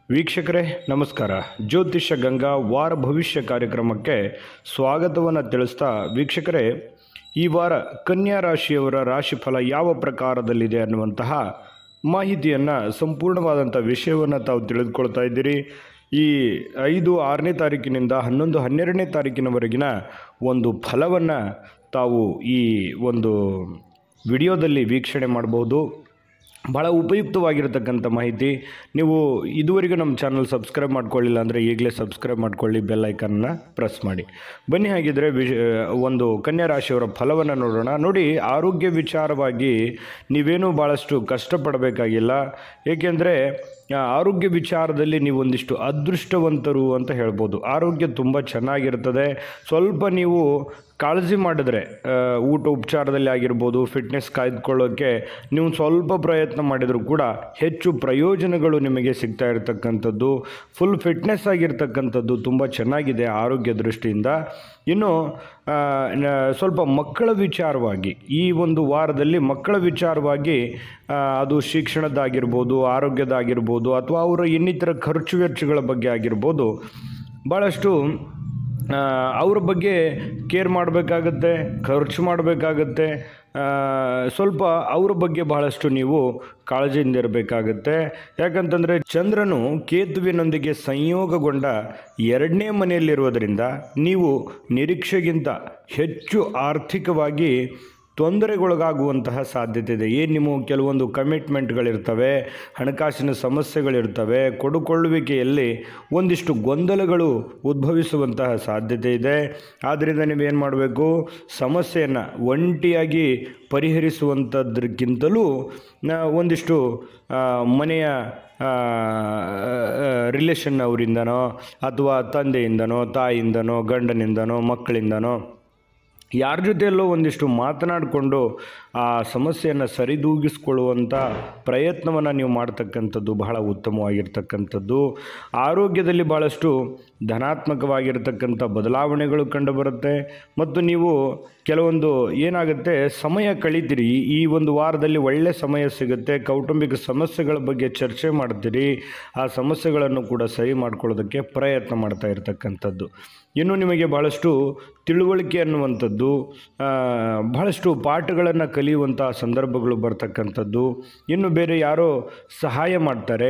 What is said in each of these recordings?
ವೀಕ್ಷಕರೇ ನಮಸ್ಕಾರ ಜ್ಯೋತಿಷ್ಯ ಗಂಗಾ ವಾರ ಭವಿಷ್ಯ ಕಾರ್ಯಕ್ರಮಕ್ಕೆ ಸ್ವಾಗತವನ್ನು ತಿಳಿಸ್ತಾ ವೀಕ್ಷಕರೇ ಈ ವಾರ ಕನ್ಯಾ ರಾಶಿಯವರ ರಾಶಿಫಲ ಯಾವ ಪ್ರಕಾರದಲ್ಲಿದೆ ಅನ್ನುವಂತಹ ಮಾಹಿತಿಯನ್ನು ಸಂಪೂರ್ಣವಾದಂಥ ವಿಷಯವನ್ನು ತಾವು ತಿಳಿದುಕೊಳ್ತಾ ಇದ್ದೀರಿ ಈ ಐದು ಆರನೇ ತಾರೀಕಿನಿಂದ ಹನ್ನೊಂದು ಹನ್ನೆರಡನೇ ತಾರೀಕಿನವರೆಗಿನ ಒಂದು ಫಲವನ್ನು ತಾವು ಈ ಒಂದು ವಿಡಿಯೋದಲ್ಲಿ ವೀಕ್ಷಣೆ ಮಾಡ್ಬೋದು ಭಾಳ ಉಪಯುಕ್ತವಾಗಿರತಕ್ಕಂಥ ಮಾಹಿತಿ ನೀವು ಇದುವರೆಗೂ ನಮ್ಮ ಚಾನಲ್ ಸಬ್ಸ್ಕ್ರೈಬ್ ಮಾಡ್ಕೊಳ್ಳಿಲ್ಲ ಅಂದರೆ ಈಗಲೇ ಸಬ್ಸ್ಕ್ರೈಬ್ ಮಾಡ್ಕೊಳ್ಳಿ ಬೆಲ್ ಐಕನ್ನ ಪ್ರೆಸ್ ಮಾಡಿ ಬನ್ನಿ ಹಾಗಿದ್ರೆ ವಿಷ ಒಂದು ಕನ್ಯಾ ರಾಶಿಯವರ ಫಲವನ್ನು ನೋಡೋಣ ನೋಡಿ ಆರೋಗ್ಯ ವಿಚಾರವಾಗಿ ನೀವೇನು ಭಾಳಷ್ಟು ಕಷ್ಟಪಡಬೇಕಾಗಿಲ್ಲ ಏಕೆಂದರೆ ಆ, ಆರೋಗ್ಯ ವಿಚಾರದಲ್ಲಿ ನೀವು ಒಂದಿಷ್ಟು ಅದೃಷ್ಟವಂತರು ಅಂತ ಹೇಳ್ಬೋದು ಆರೋಗ್ಯ ತುಂಬ ಚೆನ್ನಾಗಿರ್ತದೆ ಸ್ವಲ್ಪ ನೀವು ಕಾಳಜಿ ಮಾಡಿದ್ರೆ ಆ, ಊಟ ಉಪಚಾರದಲ್ಲಿ ಆಗಿರ್ಬೋದು ಫಿಟ್ನೆಸ್ ಕಾಯ್ದುಕೊಳ್ಳೋಕ್ಕೆ ನೀವು ಸ್ವಲ್ಪ ಪ್ರಯತ್ನ ಮಾಡಿದರೂ ಕೂಡ ಹೆಚ್ಚು ಪ್ರಯೋಜನಗಳು ನಿಮಗೆ ಸಿಗ್ತಾ ಇರತಕ್ಕಂಥದ್ದು ಫುಲ್ ಫಿಟ್ನೆಸ್ ಆಗಿರ್ತಕ್ಕಂಥದ್ದು ತುಂಬ ಚೆನ್ನಾಗಿದೆ ಆರೋಗ್ಯ ದೃಷ್ಟಿಯಿಂದ ಇನ್ನು ಆ, ನ- ಸ್ವಲ್ಪ ಮಕ್ಕಳ ವಿಚಾರವಾಗಿ ಈ ಒಂದು ವಾರದಲ್ಲಿ ಮಕ್ಕಳ ವಿಚಾರವಾಗಿ ಆ, ಅದು ಶಿಕ್ಷಣದ್ದಾಗಿರ್ಬೋದು ಆರೋಗ್ಯದಾಗಿರ್ಬೋದು ಅಥವಾ ಅವರ ಇನ್ನಿತರ ಖರ್ಚು ವೆಚ್ಚಗಳ ಬಗ್ಗೆ ಆಗಿರ್ಬೋದು ಭಾಳಷ್ಟು ಆ, ಅವ್ರ ಬಗ್ಗೆ ಕೇರ್ ಮಾಡಬೇಕಾಗತ್ತೆ ಖರ್ಚು ಮಾಡಬೇಕಾಗತ್ತೆ ಆ, ಸ್ವಲ್ಪ ಅವ್ರ ಬಗ್ಗೆ ಬಹಳಷ್ಟು ನೀವು ಕಾಳಜಿಯಿಂದ ಇರಬೇಕಾಗತ್ತೆ ಯಾಕಂತಂದರೆ ಚಂದ್ರನು ಕೇತುವಿನೊಂದಿಗೆ ಸಂಯೋಗಗೊಂಡ ಎರಡನೇ ಮನೆಯಲ್ಲಿರುವುದರಿಂದ ನೀವು ನಿರೀಕ್ಷೆಗಿಂತ ಹೆಚ್ಚು ಆರ್ಥಿಕವಾಗಿ ತೊಂದರೆಗೊಳಗಾಗುವಂತಹ ಸಾಧ್ಯತೆ ಇದೆ ಏನು ನಿಮ್ಮ ಕೆಲವೊಂದು ಕಮಿಟ್ಮೆಂಟ್ಗಳಿರ್ತವೆ ಹಣಕಾಸಿನ ಸಮಸ್ಯೆಗಳಿರ್ತವೆ ಕೊಡುಕೊಳ್ಳುವಿಕೆಯಲ್ಲಿ ಒಂದಿಷ್ಟು ಗೊಂದಲಗಳು ಉದ್ಭವಿಸುವಂತಹ ಸಾಧ್ಯತೆ ಇದೆ ಆದ್ದರಿಂದ ನೀವೇನು ಮಾಡಬೇಕು ಸಮಸ್ಯೆಯನ್ನು ಒಂಟಿಯಾಗಿ ಪರಿಹರಿಸುವಂಥದ್ರಕ್ಕಿಂತಲೂ ನ- ಒಂದಿಷ್ಟು ಆ, ಮನೆಯ ರಿಲೇಷನ್ ಅವರಿಂದನೋ ಅಥವಾ ತಂದೆಯಿಂದನೋ ತಾಯಿಯಿಂದನೋ ಗಂಡನಿಂದನೋ ಮಕ್ಕಳಿಂದನೋ ಯಾರ ಜೊತೆಯಲ್ಲೋ ಒಂದಿಷ್ಟು ಮಾತನಾಡಿಕೊಂಡು ಆ ಸಮಸ್ಯೆಯನ್ನು ಸರಿದೂಗಿಸ್ಕೊಳ್ಳುವಂಥ ಪ್ರಯತ್ನವನ್ನು ನೀವು ಮಾಡ್ತಕ್ಕಂಥದ್ದು ಬಹಳ ಉತ್ತಮವಾಗಿರ್ತಕ್ಕಂಥದ್ದು ಆರೋಗ್ಯದಲ್ಲಿ ಭಾಳಷ್ಟು ಧನಾತ್ಮಕವಾಗಿರ್ತಕ್ಕಂಥ ಬದಲಾವಣೆಗಳು ಕಂಡುಬರುತ್ತೆ ಮತ್ತು ನೀವು ಕೆಲವೊಂದು ಏನಾಗುತ್ತೆ ಸಮಯ ಕಳೀತೀರಿ ಈ- ಈ ಒಂದು ವಾರದಲ್ಲಿ ಒಳ್ಳೆ ಸಮಯ ಸಿಗುತ್ತೆ ಕೌಟುಂಬಿಕ ಸಮಸ್ಯೆಗಳ ಬಗ್ಗೆ ಚರ್ಚೆ ಮಾಡ್ತೀರಿ ಆ ಸಮಸ್ಯೆಗಳನ್ನು ಕೂಡ ಸರಿ ಮಾಡ್ಕೊಳ್ಳೋದಕ್ಕೆ ಪ್ರಯತ್ನ ಮಾಡ್ತಾ ಇರ್ತಕ್ಕಂಥದ್ದು ಇನ್ನು ನಿಮಗೆ ಭಾಳಷ್ಟು ತಿಳುವಳಿಕೆ ಅನ್ನುವಂಥದ್ದು ಆ, ಬಹಳಷ್ಟು ಪಾಠಗಳನ್ನು ಕಲಿಯುವಂಥ ಸಂದರ್ಭಗಳು ಬರ್ತಕ್ಕಂಥದ್ದು ಇನ್ನು ಬೇರೆ ಯಾರೋ ಸಹಾಯ ಮಾಡ್ತಾರೆ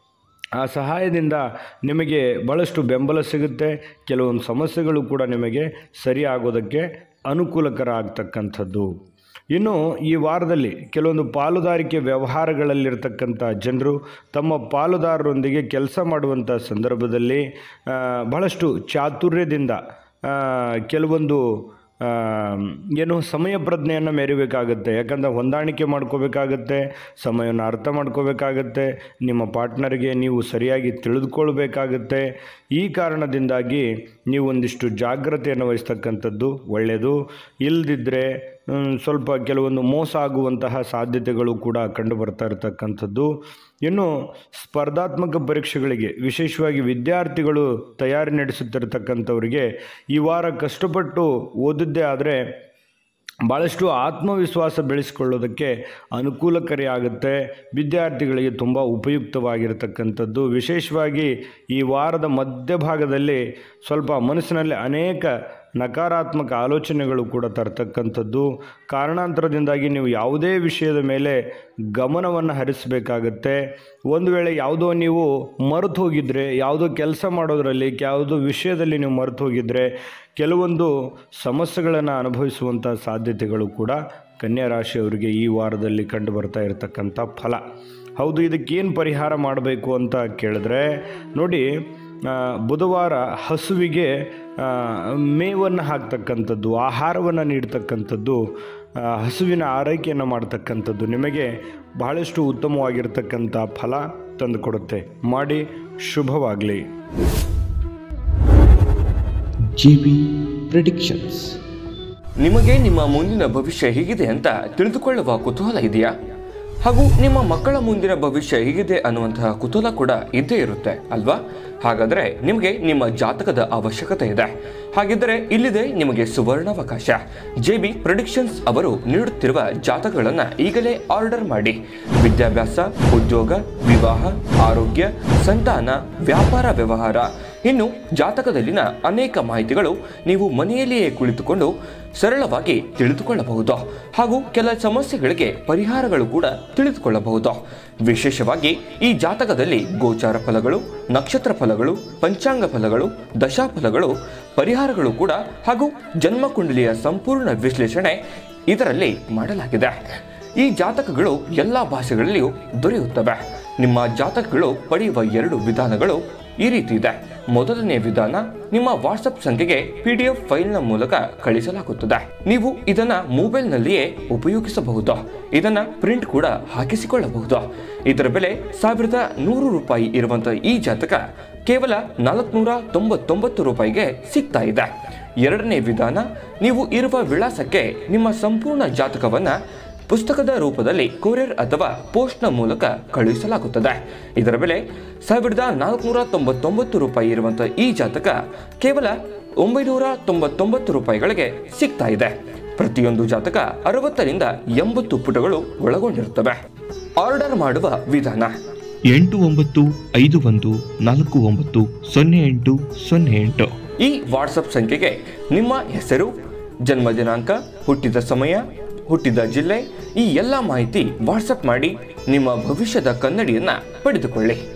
ಆ ಸಹಾಯದಿಂದ ನಿಮಗೆ ಭಾಳಷ್ಟು ಬೆಂಬಲ ಸಿಗುತ್ತೆ ಕೆಲವೊಂದು ಸಮಸ್ಯೆಗಳು ಕೂಡ ನಿಮಗೆ ಸರಿ ಆಗೋದಕ್ಕೆ ಅನುಕೂಲಕರ ಆಗ್ತಕ್ಕಂಥದ್ದು ಇನ್ನು ಈ ವಾರದಲ್ಲಿ ಕೆಲವೊಂದು ಪಾಲುದಾರಿಕೆ ವ್ಯವಹಾರಗಳಲ್ಲಿರ್ತಕ್ಕಂಥ ಜನರು ತಮ್ಮ ಪಾಲುದಾರರೊಂದಿಗೆ ಕೆಲಸ ಮಾಡುವಂಥ ಸಂದರ್ಭದಲ್ಲಿ ಆ, ಬಹಳಷ್ಟು ಚಾತುರ್ಯದಿಂದ ಆ, ಕೆಲವೊಂದು ಆ, ಏನು ಸಮಯ ಪ್ರಜ್ಞೆಯನ್ನು ಮೆರಿಬೇಕಾಗತ್ತೆ ಯಾಕಂದರೆ ಹೊಂದಾಣಿಕೆ ಮಾಡ್ಕೋಬೇಕಾಗತ್ತೆ ಸಮಯವನ್ನು ಅರ್ಥ ಮಾಡ್ಕೋಬೇಕಾಗತ್ತೆ ನಿಮ್ಮ ಪಾರ್ಟ್ನರ್ಗೆ ನೀವು ಸರಿಯಾಗಿ ತಿಳಿದುಕೊಳ್ಬೇಕಾಗತ್ತೆ ಈ ಕಾರಣದಿಂದಾಗಿ ನೀವು ಒಂದಿಷ್ಟು ಜಾಗ್ರತೆಯನ್ನು ವಹಿಸ್ತಕ್ಕಂಥದ್ದು ಒಳ್ಳೆಯದು ಇಲ್ಲದಿದ್ದರೆ ಮ್, ಸ್ವಲ್ಪ ಕೆಲವೊಂದು ಮೋಸ ಆಗುವಂತಹ ಸಾಧ್ಯತೆಗಳು ಕೂಡ ಕಂಡು ಬರ್ತಾ ಇರತಕ್ಕಂಥದ್ದು ಇನ್ನು ಸ್ಪರ್ಧಾತ್ಮಕ ಪರೀಕ್ಷೆಗಳಿಗೆ ವಿಶೇಷವಾಗಿ ವಿದ್ಯಾರ್ಥಿಗಳು ತಯಾರಿ ನಡೆಸುತ್ತಿರತಕ್ಕಂಥವರಿಗೆ ಈ ವಾರ ಕಷ್ಟಪಟ್ಟು ಓದಿದ್ದೇ ಆದರೆ ಭಾಳಷ್ಟು ಆತ್ಮವಿಶ್ವಾಸ ಬೆಳೆಸಿಕೊಳ್ಳೋದಕ್ಕೆ ಅನುಕೂಲಕಾರಿ ಆಗುತ್ತೆ ವಿದ್ಯಾರ್ಥಿಗಳಿಗೆ ತುಂಬ ಉಪಯುಕ್ತವಾಗಿರತಕ್ಕಂಥದ್ದು ವಿಶೇಷವಾಗಿ ಈ ವಾರದ ಮಧ್ಯಭಾಗದಲ್ಲಿ ಸ್ವಲ್ಪ ಮನಸ್ಸಿನಲ್ಲಿ ಅನೇಕ ನಕಾರಾತ್ಮಕ ಆಲೋಚನೆಗಳು ಕೂಡ ತರ್ತಕ್ಕಂಥದ್ದು ಕಾರಣಾಂತರದಿಂದಾಗಿ ನೀವು ಯಾವುದೇ ವಿಷಯದ ಮೇಲೆ ಗಮನವನ್ನು ಹರಿಸಬೇಕಾಗತ್ತೆ ಒಂದು ವೇಳೆ ಯಾವುದೋ ನೀವು ಮರೆತು ಹೋಗಿದ್ರೆ ಯಾವುದೋ ಕೆಲಸ ಮಾಡೋದರಲ್ಲಿ ಯಾವುದೋ ವಿಷಯದಲ್ಲಿ ನೀವು ಮರೆತು ಹೋಗಿದ್ರೆ ಕೆಲವೊಂದು ಸಮಸ್ಯೆಗಳನ್ನು ಅನುಭವಿಸುವಂಥ ಸಾಧ್ಯತೆಗಳು ಕೂಡ ಕನ್ಯಾ ರಾಶಿಯವರಿಗೆ ಈ ವಾರದಲ್ಲಿ ಕಂಡು ಬರ್ತಾ ಇರತಕ್ಕಂಥ ಫಲ ಹೌದು ಇದಕ್ಕೇನು ಪರಿಹಾರ ಮಾಡಬೇಕು ಅಂತ ಕೇಳಿದ್ರೆ ನೋಡಿ ಆ, ಬುಧವಾರ ಹಸುವಿಗೆ ಆ, ಮೇವನ್ನು ಹಾಕ್ತಕ್ಕಂಥದ್ದು ಆಹಾರವನ್ನು ನೀಡ್ತಕ್ಕಂಥದ್ದು ಆ, ಹಸುವಿನ ಆರೈಕೆಯನ್ನು ಮಾಡ್ತಕ್ಕಂಥದ್ದು ನಿಮಗೆ ಬಹಳಷ್ಟು ಉತ್ತಮವಾಗಿರ್ತಕ್ಕಂಥ ಫಲ ತಂದುಕೊಡುತ್ತೆ ಮಾಡಿ ಶುಭವಾಗಲಿ JB Predictions. ನಿಮಗೆ ನಿಮ್ಮ ಮುಂದಿನ ಭವಿಷ್ಯ ಹೇಗಿದೆ ಅಂತ ತಿಳಿದುಕೊಳ್ಳುವ ಕುತೂಹಲ ಇದೆಯಾ ಹಾಗೂ ನಿಮ್ಮ ಮಕ್ಕಳ ಮುಂದಿನ ಭವಿಷ್ಯ ಹೇಗಿದೆ ಅನ್ನುವಂತಹ ಕುತೂಹಲ ಕೂಡ ಇದ್ದೇ ಇರುತ್ತೆ ಅಲ್ವಾ ಹಾಗಾದ್ರೆ ನಿಮಗೆ ನಿಮ್ಮ ಜಾತಕದ ಅವಶ್ಯಕತೆ ಇದೆ ಹಾಗಿದ್ದರೆ ಇಲ್ಲಿದೆ ನಿಮಗೆ ಸುವರ್ಣಾವಕಾಶ ಜೆ ಬಿ ಪ್ರೊಡಿಕ್ಷನ್ಸ್ ಅವರು ನೀಡುತ್ತಿರುವ ಜಾತಕಗಳನ್ನು ಈಗಲೇ ಆರ್ಡರ್ ಮಾಡಿ ವಿದ್ಯಾಭ್ಯಾಸ ಉದ್ಯೋಗ ವಿವಾಹ ಆರೋಗ್ಯ ಸಂತಾನ ವ್ಯಾಪಾರ ವ್ಯವಹಾರ ಇನ್ನು ಜಾತಕದಲ್ಲಿನ ಅನೇಕ ಮಾಹಿತಿಗಳು ನೀವು ಮನೆಯಲ್ಲಿಯೇ ಕುಳಿತುಕೊಂಡು ಸರಳವಾಗಿ ತಿಳಿದುಕೊಳ್ಳಬಹುದು ಹಾಗೂ ಕೆಲ ಸಮಸ್ಯೆಗಳಿಗೆ ಪರಿಹಾರಗಳು ಕೂಡ ತಿಳಿದುಕೊಳ್ಳಬಹುದು ವಿಶೇಷವಾಗಿ ಈ ಜಾತಕದಲ್ಲಿ ಗೋಚಾರ ಫಲಗಳು ನಕ್ಷತ್ರ ಫಲಗಳು ಪಂಚಾಂಗ ಫಲಗಳು ದಶಾಫಲಗಳು ಪರಿಹಾರಗಳು ಕೂಡ ಹಾಗೂ ಜನ್ಮಕುಂಡಲಿಯ ಸಂಪೂರ್ಣ ವಿಶ್ಲೇಷಣೆ ಇದರಲ್ಲಿ ಮಾಡಲಾಗಿದೆ ಈ ಜಾತಕಗಳು ಎಲ್ಲ ಭಾಷೆಗಳಲ್ಲಿಯೂ ದೊರೆಯುತ್ತವೆ ನಿಮ್ಮ ಜಾತಕಗಳು ಪಡೆಯುವ ಎರಡು ವಿಧಾನಗಳು ಈ ರೀತಿ ಇದೆ ಮೊದಲನೇ ವಿಧಾನ ನಿಮ್ಮ ವಾಟ್ಸಪ್ ಸಂಖ್ಯೆಗೆ ಪಿ ಡಿ ಎಫ್ ಫೈಲ್ನ ಮೂಲಕ ಕಳಿಸಲಾಗುತ್ತದೆ ನೀವು ಇದನ್ನ ಮೊಬೈಲ್ನಲ್ಲಿಯೇ ಉಪಯೋಗಿಸಬಹುದು ಇದನ್ನ ಪ್ರಿಂಟ್ ಕೂಡ ಹಾಕಿಸಿಕೊಳ್ಳಬಹುದು ಇದರ ಬೆಲೆ ಸಾವಿರದ ನೂರು ರೂಪಾಯಿ ಇರುವಂತಹ ಈ ಜಾತಕ ಕೇವಲ ನಾಲ್ಕುನೂರ ತೊಂಬತ್ತೊಂಬತ್ತು ರೂಪಾಯಿಗೆ ಸಿಗ್ತಾ ಇದೆ ಎರಡನೇ ವಿಧಾನ ನೀವು ಇರುವ ವಿಳಾಸಕ್ಕೆ ನಿಮ್ಮ ಸಂಪೂರ್ಣ ಜಾತಕವನ್ನ ಪುಸ್ತಕದ ರೂಪದಲ್ಲಿ ಕೊರಿಯರ್ ಅಥವಾ ಪೋಸ್ಟ್ನ ಮೂಲಕ ಕಳುಹಿಸಲಾಗುತ್ತದೆ ಇದರ ಬೆಲೆ ಸಾವಿರದ ನಾಲ್ಕುನೂರ ತೊಂಬತ್ತೊಂಬತ್ತು ರೂಪಾಯಿ ಇರುವಂತಹ ಈ ಜಾತಕ ಕೇವಲ ಒಂಬೈನೂರ ತೊಂಬತ್ತೊಂಬತ್ತು ರೂಪಾಯಿಗಳಿಗೆ ಸಿಗ್ತಾ ಇದೆ ಪ್ರತಿಯೊಂದು ಜಾತಕ ಅರವತ್ತರಿಂದ ಎಂಬತ್ತು ಪುಟಗಳು ಒಳಗೊಂಡಿರುತ್ತವೆ ಆರ್ಡರ್ ಮಾಡುವ ವಿಧಾನ ಎಂಟು ಒಂಬತ್ತು ಐದು ಒಂದು ನಾಲ್ಕು ಒಂಬತ್ತು ಸೊನ್ನೆ ಎಂಟು ಸೊನ್ನೆ ಎಂಟು ಈ ವಾಟ್ಸಪ್ ಸಂಖ್ಯೆಗೆ ನಿಮ್ಮ ಹೆಸರು ಜನ್ಮ ದಿನಾಂಕ ಹುಟ್ಟಿದ ಸಮಯ ಹುಟ್ಟಿದ ಜಿಲ್ಲೆ ಈ ಎಲ್ಲ ಮಾಹಿತಿ ವಾಟ್ಸಪ್ ಮಾಡಿ ನಿಮ್ಮ ಭವಿಷ್ಯದ ಕನ್ನಡಿಯನ್ನ ಪಡೆದುಕೊಳ್ಳಿ